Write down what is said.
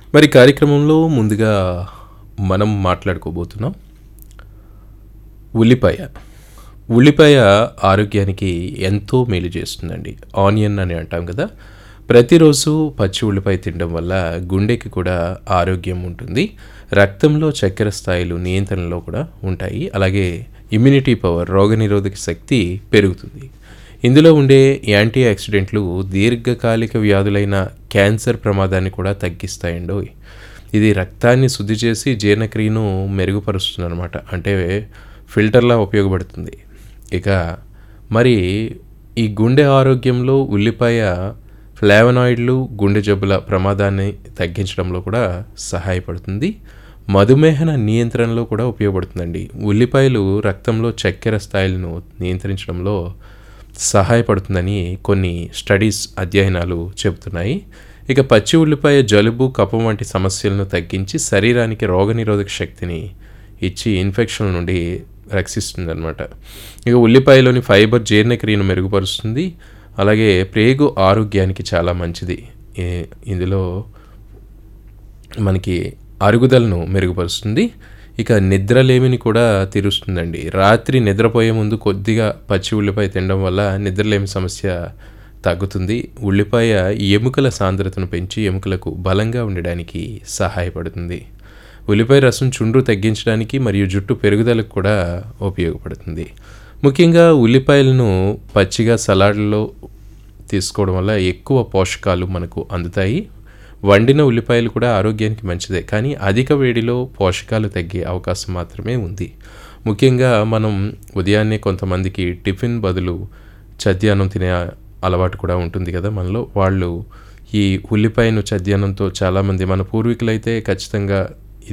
మరి కార్యక్రమంలో ముందుగా మనం మాట్లాడుకోబోతున్నాం ఉల్లిపాయ ఉల్లిపాయ ఆరోగ్యానికి ఎంతో మేలు చేస్తుందండి ఆనియన్ అని అంటాం కదా ప్రతిరోజు పచ్చి ఉల్లిపాయ తినడం వల్ల గుండెకి కూడా ఆరోగ్యం ఉంటుంది రక్తంలో చక్కెర స్థాయిలు నియంత్రణలో కూడా ఉంటాయి అలాగే ఇమ్యూనిటీ పవర్ రోగనిరోధక శక్తి పెరుగుతుంది ఇందులో ఉండే యాంటీ ఆక్సిడెంట్లు దీర్ఘకాలిక వ్యాధులైన క్యాన్సర్ ప్రమాదాన్ని కూడా తగ్గిస్తాయండి ఇది రక్తాన్ని శుద్ధి చేసి జీర్ణక్రియను మెరుగుపరుస్తుంది అనమాట అంటే ఫిల్టర్లా ఉపయోగపడుతుంది ఇక మరి ఈ గుండె ఆరోగ్యంలో ఉల్లిపాయ ఫ్లావనాయిడ్లు గుండె జబ్బుల ప్రమాదాన్ని తగ్గించడంలో కూడా సహాయపడుతుంది మధుమేహన నియంత్రణలో కూడా ఉపయోగపడుతుందండి ఉల్లిపాయలు రక్తంలో చక్కెర స్థాయిలను నియంత్రించడంలో సహాయపడుతుందని కొన్ని స్టడీస్ అధ్యయనాలు చెబుతున్నాయి ఇక పచ్చి ఉల్లిపాయ జలుబు కఫం వంటి సమస్యలను తగ్గించి శరీరానికి రోగనిరోధక శక్తిని ఇచ్చి ఇన్ఫెక్షన్ నుండి రక్షిస్తుంది అనమాట ఇక ఉల్లిపాయలోని ఫైబర్ జీర్ణక్రియను మెరుగుపరుస్తుంది అలాగే ప్రేగు ఆరోగ్యానికి చాలా మంచిది ఈ- ఇందులో మనకి అరుగుదలను మెరుగుపరుస్తుంది ఇక నిద్రలేమిని కూడా తీరుస్తుందండి రాత్రి నిద్రపోయే ముందు కొద్దిగా పచ్చి ఉల్లిపాయ తినడం వల్ల నిద్రలేమి సమస్య తగ్గుతుంది ఉల్లిపాయ ఎముకల సాంద్రతను పెంచి ఎముకలకు బలంగా ఉండడానికి సహాయపడుతుంది ఉల్లిపాయ రసం చుండ్రు తగ్గించడానికి మరియు జుట్టు పెరుగుదలకు కూడా ఉపయోగపడుతుంది ముఖ్యంగా ఉల్లిపాయలను పచ్చిగా సలాడ్లలో తీసుకోవడం వల్ల ఎక్కువ పోషకాలు మనకు అందుతాయి వండిన ఉల్లిపాయలు కూడా ఆరోగ్యానికి మంచిదే కానీ అధిక వేడిలో పోషకాలు తగ్గే అవకాశం మాత్రమే ఉంది ముఖ్యంగా మనం ఉదయాన్నే కొంతమందికి టిఫిన్ బదులు చద్యాన్నం తినే అలవాటు కూడా ఉంటుంది కదా మనలో వాళ్ళు ఈ ఉల్లిపాయను చద్యాన్నంతో చాలామంది మన పూర్వీకులైతే ఖచ్చితంగా